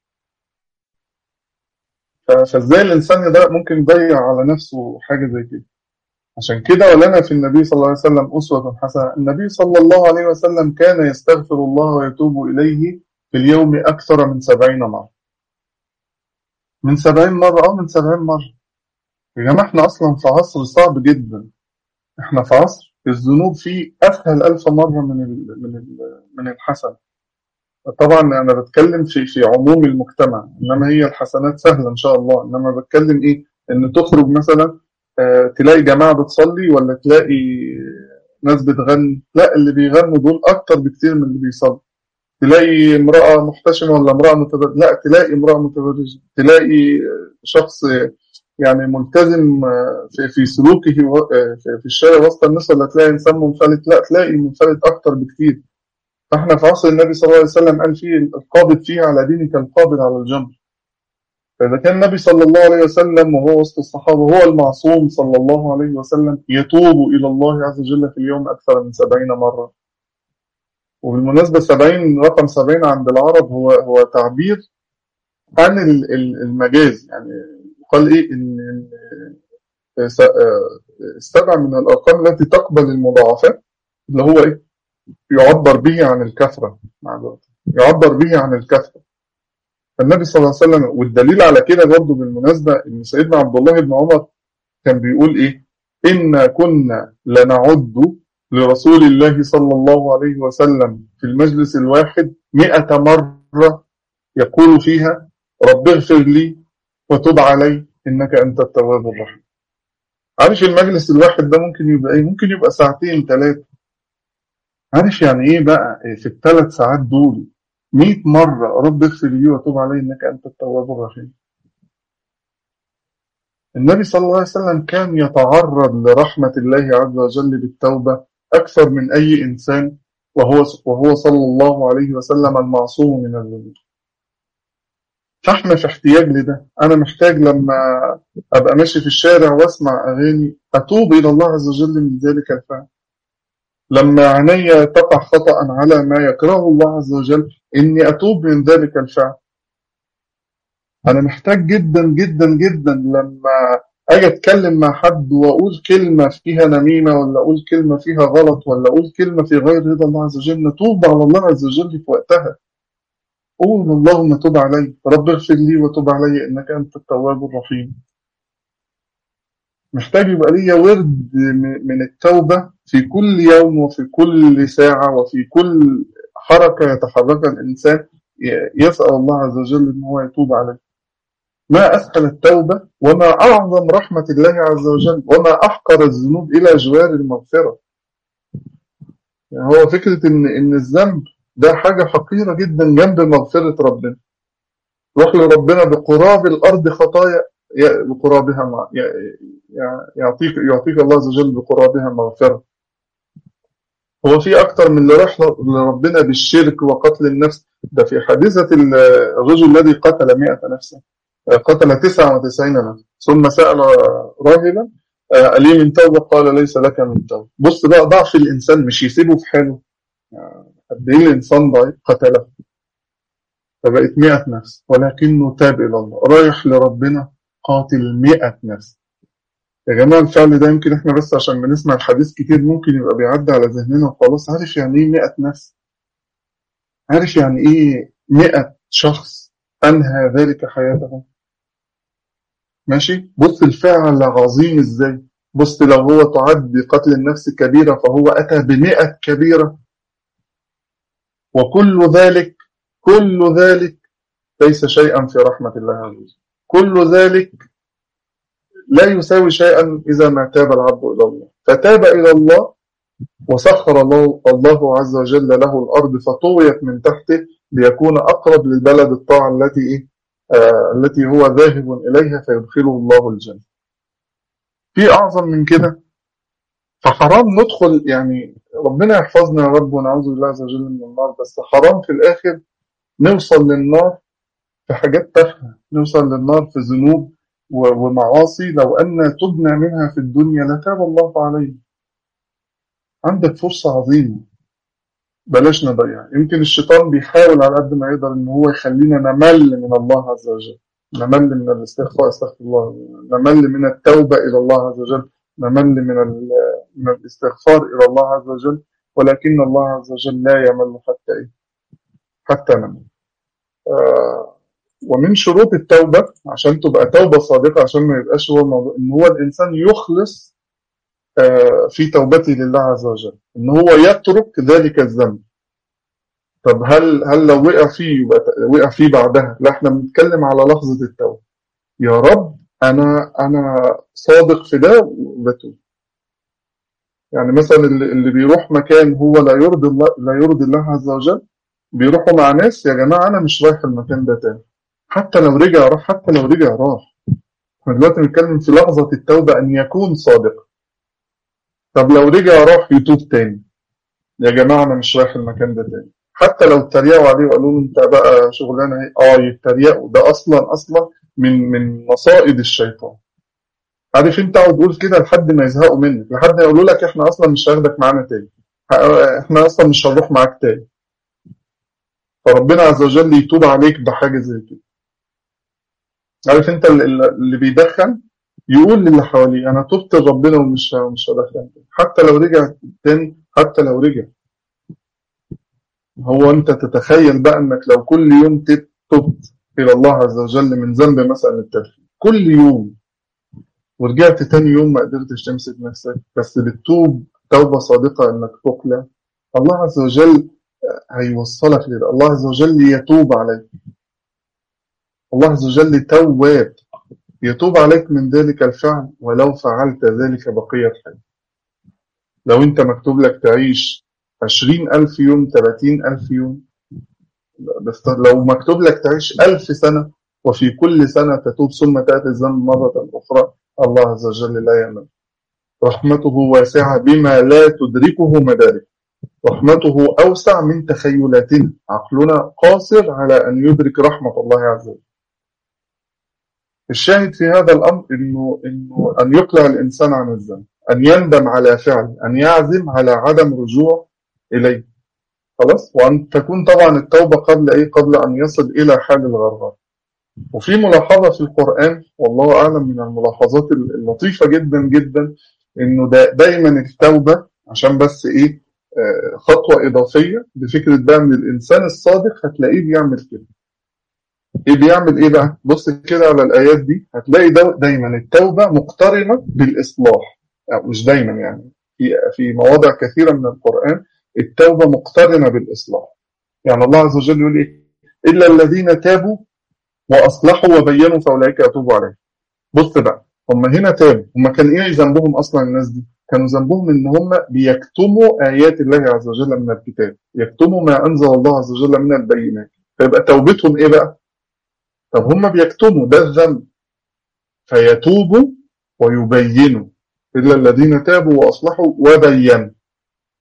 فازاي الإنسان ده ممكن يضيع على نفسه حاجة زي كده عشان كده ولنا في النبي صلى الله عليه وسلم أسوة حسنة النبي صلى الله عليه وسلم كان يستغفر الله ويتوب إليه في اليوم أكثر من سبعين مرة من سبعين مرة أو من سبعين مرة يا جماعة احنا أصلا في عصر صعب جدا احنا في عصر الذنوب فيه أسهل ألف مرة من ال من ال من الحسن طبعا أنا بتكلم في في عموم المجتمع إنما هي الحسنات سهلة إن شاء الله إنما بتكلم إيه إن تخرج مثلا اه تلاقي جماعة بتصلي ولا تلاقي ناس بتغني لا اللي بيغنوا دول أكتر بكتير من اللي بيصلي تلاقي امرأة محتشمة ولا امرأة متبرجة لا تلاقي امرأة متبرجة تلاقي شخص يعني ملتزم في في سلوكه في الشارع وسط الناس ولا تلاقي انسان منفلت لا تلاقي منفلت اكتر بكتير فاحنا في عصر النبي صلى الله عليه وسلم قال فيه القابض فيه على دينك القابض على الجمر فإذا كان النبي صلى الله عليه وسلم وهو وسط الصحابة هو المعصوم صلى الله عليه وسلم يتوب إلى الله عز وجل في اليوم أكثر من سبعين مرة وبالمناسبة سبعين رقم سبعين عند العرب هو هو تعبير عن المجاز يعني قال ايه ان استدعى من الارقام التي تقبل المضاعفات اللي هو ايه يعبر به عن الكثره يعبر به عن الكثره فالنبي صلى الله عليه وسلم والدليل على كده برضه بالمناسبه ان سيدنا عبد الله بن عمر كان بيقول ايه إنا كنا لنعد لرسول الله صلى الله عليه وسلم في المجلس الواحد مئة مرة يقول فيها رب اغفر لي وتب علي إنك أنت التواب الرحيم عارف المجلس الواحد ده ممكن يبقى إيه ممكن يبقى ساعتين ثلاثة عارف يعني إيه بقى في الثلاث ساعات دول 100 مرة رب اغفر لي وتب علي إنك أنت التواب الرحيم النبي صلى الله عليه وسلم كان يتعرض لرحمة الله عز وجل بالتوبة أكثر من أي إنسان وهو وهو صلى الله عليه وسلم المعصوم من الذنوب فاحنا في احتياج لده أنا محتاج لما أبقى ماشي في الشارع واسمع أغاني أتوب إلى الله عز وجل من ذلك الفعل لما عيني تقع خطأ على ما يكرهه الله عز وجل إني أتوب من ذلك الفعل أنا محتاج جدا جدا جدا لما أجي أتكلم مع حد وأقول كلمة فيها نميمة ولا أقول كلمة فيها غلط ولا أقول كلمة في غير رضا الله عز وجل نتوب على الله عز وجل في وقتها قول اللهم تب علي رب اغفر لي وتب علي إنك أنت التواب الرحيم محتاج يبقى ليا ورد من التوبة في كل يوم وفي كل ساعة وفي كل حركة يتحركها الإنسان يسأل الله عز وجل إن هو يتوب عليه ما أسهل التوبة وما أعظم رحمة الله عز وجل وما أحقر الذنوب إلى جوار المغفرة يعني هو فكرة إن, إن الذنب ده حاجة حقيرة جدا جنب مغفرة ربنا روح لربنا بقراب الأرض خطايا بقرابها مع يعطيك يعطيك الله عز وجل بقرابها مغفرة هو في أكتر من اللي راح لربنا بالشرك وقتل النفس ده في حادثة الرجل الذي قتل مئة نفسا قتل تسعة وتسعين نفسا ثم سأل راهبا ألي من توبة قال ليس لك من توبة بص بقى ضعف الإنسان مش يسيبه في حاله قد إيه الإنسان ضعيف قتله فبقت مئة نفس ولكنه تاب إلى الله رايح لربنا قاتل مئة نفس يا جماعة الفعل ده يمكن احنا بس عشان بنسمع الحديث كتير ممكن يبقى بيعدي على ذهننا وخلاص عارف يعني ايه مئة نفس عارف يعني ايه مئة شخص أنهى ذلك حياته ماشي بص الفعل عظيم ازاي بص لو هو تعد بقتل النفس كبيرة فهو أتى بمئة كبيرة وكل ذلك كل ذلك ليس شيئا في رحمة الله عز وجل كل ذلك لا يساوي شيئا إذا ما تاب العبد إلى الله فتاب إلى الله وسخر الله, الله عز وجل له الأرض فطويت من تحته ليكون أقرب للبلد الطاعة التي إيه؟ آه التي هو ذاهب إليها فيدخله الله الجنة في أعظم من كده فحرام ندخل يعني ربنا يحفظنا يا رب ونعوذ بالله عز وجل من النار بس حرام في الآخر نوصل للنار في حاجات تافهة نوصل للنار في ذنوب ومعاصي لو أن تبنى منها في الدنيا لتاب الله عليه عندك فرصة عظيمة بلاش نضيع يمكن الشيطان بيحاول على قد ما يقدر ان هو يخلينا نمل من الله عز وجل نمل من الاستغفار استغفر الله نمل من التوبة إلى الله عز وجل نمل من من الاستغفار إلى الله عز وجل ولكن الله عز وجل لا يمل حتى إيه حتى نمل آه ومن شروط التوبة عشان تبقى توبة صادقة عشان ما يبقاش هو الموضوع إن هو الإنسان يخلص آه في توبته لله عز وجل إن هو يترك ذلك الذنب طب هل هل لو وقع فيه يبقى وقع فيه بعدها لا احنا بنتكلم على لحظة التوبة يا رب أنا أنا صادق في ده وبتوب يعني مثلا اللي بيروح مكان هو لا يرضي الله لا يرضي الله عز وجل بيروحوا مع ناس يا جماعة أنا مش رايح المكان ده تاني حتى لو رجع راح حتى لو رجع راح احنا دلوقتي بنتكلم في لحظة التوبة أن يكون صادق طب لو رجع راح يتوب تاني يا جماعة أنا مش رايح المكان ده تاني حتى لو اتريقوا عليه وقالوا له أنت بقى شغلانة ايه اه يتريقوا ده أصلا أصلا من من مصائد الشيطان عارف انت اقعد تقول كده لحد ما يزهقوا منك لحد ما يقولوا لك احنا اصلا مش هاخدك معانا تاني احنا اصلا مش هنروح معاك تاني فربنا عز وجل يتوب عليك بحاجة زي كده عارف انت اللي بيدخن يقول للي حواليه انا تبت لربنا ومش مش هدخن حتى لو رجع تاني حتى لو رجع هو انت تتخيل بقى انك لو كل يوم تبت الى الله عز وجل من ذنب مثلا التدخين كل يوم ورجعت تاني يوم ما قدرتش تمسك نفسك بس بتتوب توبة صادقة انك تقلع الله عز وجل هيوصلك لده الله عز وجل يتوب عليك الله عز وجل تواب يتوب عليك من ذلك الفعل ولو فعلت ذلك بقية الحياة لو انت مكتوب لك تعيش عشرين ألف يوم ثلاثين ألف يوم بس لو مكتوب لك تعيش ألف سنة وفي كل سنة تتوب ثم تأتي الذنب مرة أخرى الله عز وجل لا يمل رحمته واسعة بما لا تدركه مدارك رحمته أوسع من تخيلاتنا عقلنا قاصر على أن يدرك رحمة الله عز وجل الشاهد في هذا الأمر إنه, إنه أن يقلع الإنسان عن الذنب أن يندم على فعل أن يعزم على عدم رجوع إليه خلاص وأن تكون طبعا التوبة قبل إيه قبل أن يصل إلى حال الغرغر وفي ملاحظة في القرآن والله أعلم من الملاحظات اللطيفة جدا جدا إنه دا دايما التوبة عشان بس إيه خطوة إضافية بفكرة بقى من الإنسان الصادق هتلاقيه بيعمل كده إيه بيعمل إيه بقى بص كده على الآيات دي هتلاقي دايما التوبة مقترنة بالإصلاح يعني مش دايما يعني في في مواضع كثيرة من القرآن التوبة مقترنة بالإصلاح يعني الله عز وجل يقول إيه إلا الذين تابوا وأصلحوا وبينوا فأولئك يتوبوا عليهم بص بقى هم هنا تابوا هم كان إيه ذنبهم أصلا الناس دي كانوا ذنبهم إن هم بيكتموا آيات الله عز وجل من الكتاب يكتموا ما أنزل الله عز وجل من البينات فيبقى توبتهم إيه بقى طب هم بيكتموا ده الذنب فيتوبوا ويبينوا إلا الذين تابوا وأصلحوا وبينوا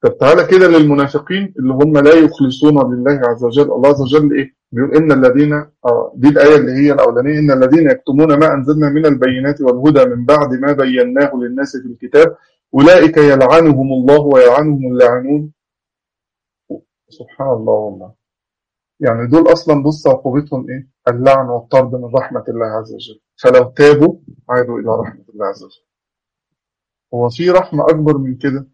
طب تعالى كده للمنافقين اللي هم لا يخلصون لله عز وجل الله عز وجل ايه بيقول ان الذين اه دي الايه اللي هي الاولانيه ان الذين يكتمون ما انزلنا من البينات والهدى من بعد ما بيناه للناس في الكتاب اولئك يلعنهم الله ويلعنهم اللاعنون سبحان الله والله يعني دول اصلا بص عقوبتهم ايه اللعن والطرد من رحمه الله عز وجل فلو تابوا عادوا الى رحمه الله عز وجل هو في رحمه اكبر من كده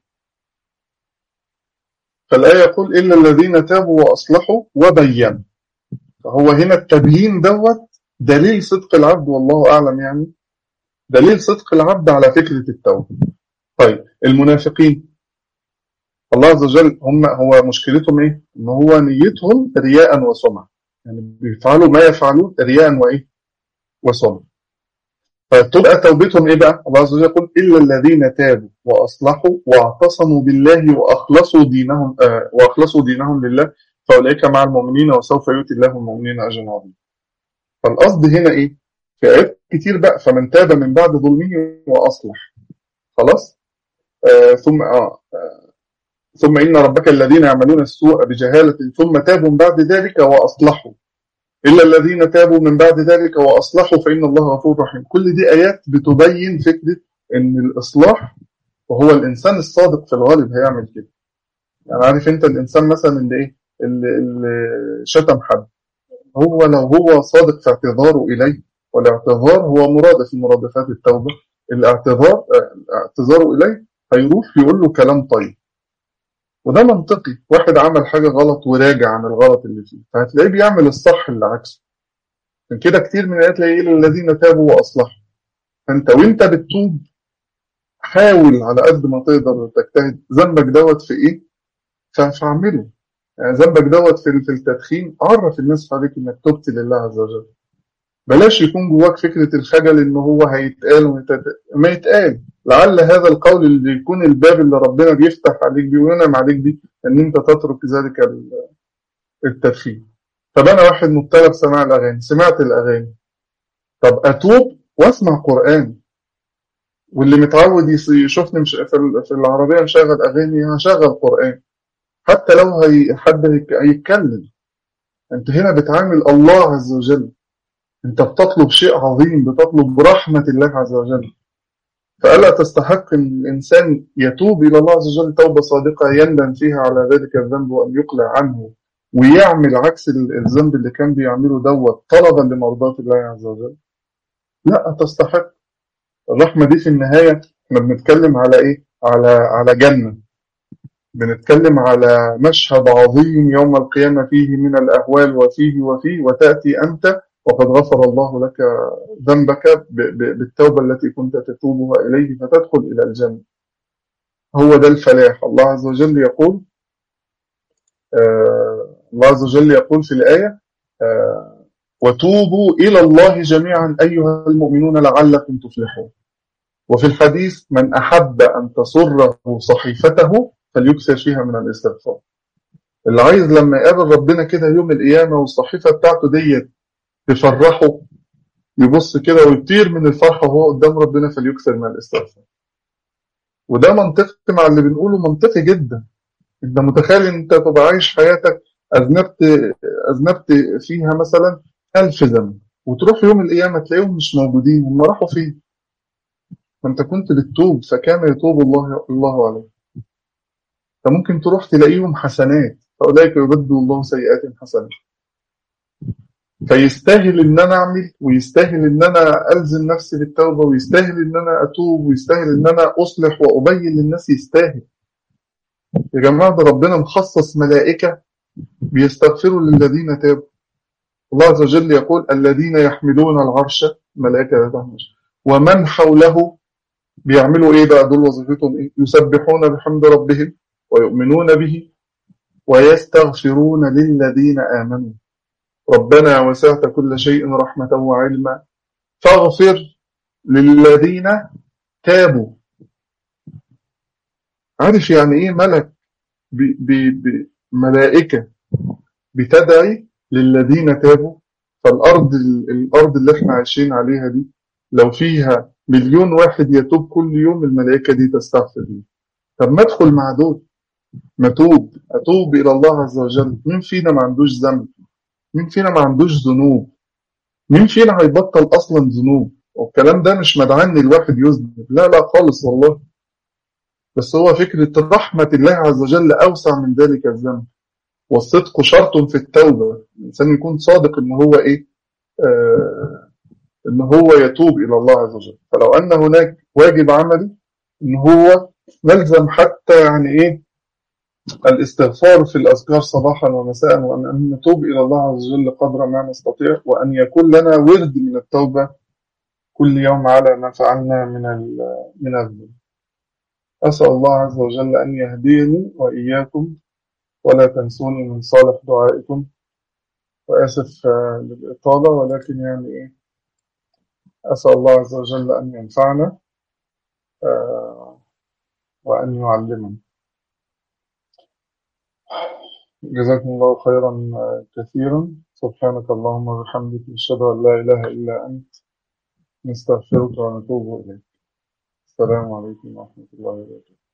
فالآية يقول إلا الذين تابوا وأصلحوا وبينوا فهو هنا التبيين دوت دليل صدق العبد والله أعلم يعني دليل صدق العبد على فكرة التوبة طيب المنافقين الله عز وجل هم هو مشكلتهم ايه؟ ان هو نيتهم رياء وسمعة يعني بيفعلوا ما يفعلون رياء وايه؟ وسمعة فتبقى توبتهم ايه بقى؟ الله عز وجل يقول الا الذين تابوا واصلحوا واعتصموا بالله واخلصوا دينهم آه واخلصوا دينهم لله فاولئك مع المؤمنين وسوف يؤتي الله المؤمنين اجرا عظيما. فالقصد هنا ايه؟ في ايات كتير بقى فمن تاب من بعد ظلمه واصلح خلاص؟ آه ثم آه, آه ثم إن ربك الذين يعملون السوء بجهالة ثم تابوا من بعد ذلك وأصلحوا إلا الذين تابوا من بعد ذلك وأصلحوا فإن الله غفور رحيم كل دي آيات بتبين فكرة أن الإصلاح وهو الإنسان الصادق في الغالب هيعمل كده يعني عارف أنت الإنسان مثلا اللي إيه اللي, اللي شتم حد هو لو هو صادق في اعتذاره إليه والاعتذار هو مرادف من مرادفات التوبة الاعتذار اعتذاره إليه هيروح يقول له كلام طيب وده منطقي واحد عمل حاجة غلط وراجع عن الغلط اللي فيه فهتلاقيه بيعمل الصح اللي عكسه من كده كتير من الآيات تلاقيه الذين تابوا وأصلحوا فأنت وأنت بتتوب حاول على قد ما تقدر تجتهد ذنبك دوت في إيه فاعمله يعني ذنبك دوت في في التدخين عرف الناس عليك إنك تبت لله عز وجل بلاش يكون جواك فكرة الخجل إن هو هيتقال ويتد... ما يتقال لعل هذا القول اللي يكون الباب اللي ربنا بيفتح عليك بيه وينعم عليك بيه ان انت تترك ذلك التدخين طب انا واحد مبتلى بسماع الاغاني سمعت الاغاني طب اتوب واسمع قران واللي متعود يشوفني مش في العربيه مشغل اغاني هشغل قران حتى لو هي حد هيتكلم انت هنا بتعامل الله عز وجل انت بتطلب شيء عظيم بتطلب رحمه الله عز وجل فألا تستحق أن الإنسان يتوب إلى الله عز وجل توبة صادقة يندم فيها على ذلك الذنب وأن يقلع عنه ويعمل عكس الذنب اللي كان بيعمله دوت طلبا لمرضاة الله عز وجل لا تستحق الرحمة دي في النهاية احنا بنتكلم على ايه على على جنة بنتكلم على مشهد عظيم يوم القيامة فيه من الأهوال وفيه وفيه وتأتي أنت وقد غفر الله لك ذنبك بالتوبة التي كنت تتوبها إليه فتدخل إلى الجنة هو ده الفلاح الله عز وجل يقول آه الله عز وجل يقول في الآية آه وتوبوا إلى الله جميعا أيها المؤمنون لعلكم تفلحون وفي الحديث من أحب أن تسره صحيفته فليكسر فيها من الاستغفار اللي عايز لما يقابل ربنا كده يوم القيامة والصحيفة بتاعته ديت تفرحه يبص كده ويطير من الفرحة وهو قدام ربنا فليكثر من الاستغفار وده منطقي مع اللي بنقوله منطقي جدا انت متخيل ان انت تبقى عايش حياتك اذنبت اذنبت فيها مثلا ألف ذنب وتروح يوم القيامة تلاقيهم مش موجودين هم راحوا فين فانت كنت بتتوب فكان يتوب الله الله عليك فممكن تروح تلاقيهم حسنات فأولئك يبدل الله سيئات حسنات فيستاهل ان انا اعمل ويستاهل ان انا الزم نفسي بالتوبه ويستاهل ان انا اتوب ويستاهل ان انا اصلح وابين للناس يستاهل يا جماعه ده ربنا مخصص ملائكه بيستغفروا للذين تابوا الله عز وجل يقول الذين يحملون العرش ملائكه لا ومن حوله بيعملوا ايه بقى دول وظيفتهم ايه يسبحون بحمد ربهم ويؤمنون به ويستغفرون للذين امنوا ربنا وسعت كل شيء رحمة وعلما فاغفر للذين تابوا عارف يعني ايه ملك بملائكة بتدعي للذين تابوا فالأرض الأرض اللي احنا عايشين عليها دي لو فيها مليون واحد يتوب كل يوم الملائكة دي تستغفر لي طب ما ادخل مع دول متوب أتوب إلى الله عز وجل مين فينا ما عندوش ذنب مين فينا ما عندوش ذنوب مين فينا هيبطل أصلا ذنوب والكلام ده مش مدعان الواحد يذنب لا لا خالص والله بس هو فكرة رحمة الله عز وجل أوسع من ذلك الذنب والصدق شرط في التوبة الإنسان يكون صادق إن هو إيه آه إن هو يتوب إلى الله عز وجل فلو أن هناك واجب عملي إن هو نلزم حتى يعني إيه الاستغفار في الأذكار صباحا ومساء وأن نتوب إلى الله عز وجل قدر ما نستطيع وأن يكون لنا ورد من التوبة كل يوم على ما فعلنا من من الذنب أسأل الله عز وجل أن يهديني وإياكم ولا تنسوني من صالح دعائكم وآسف للإطالة ولكن يعني إيه أسأل الله عز وجل أن ينفعنا وأن يعلمنا جزاكم الله خيرا كثيرا سبحانك اللهم وبحمدك نشهد أن لا إله إلا أنت نستغفرك ونتوب إليك السلام عليكم ورحمة الله وبركاته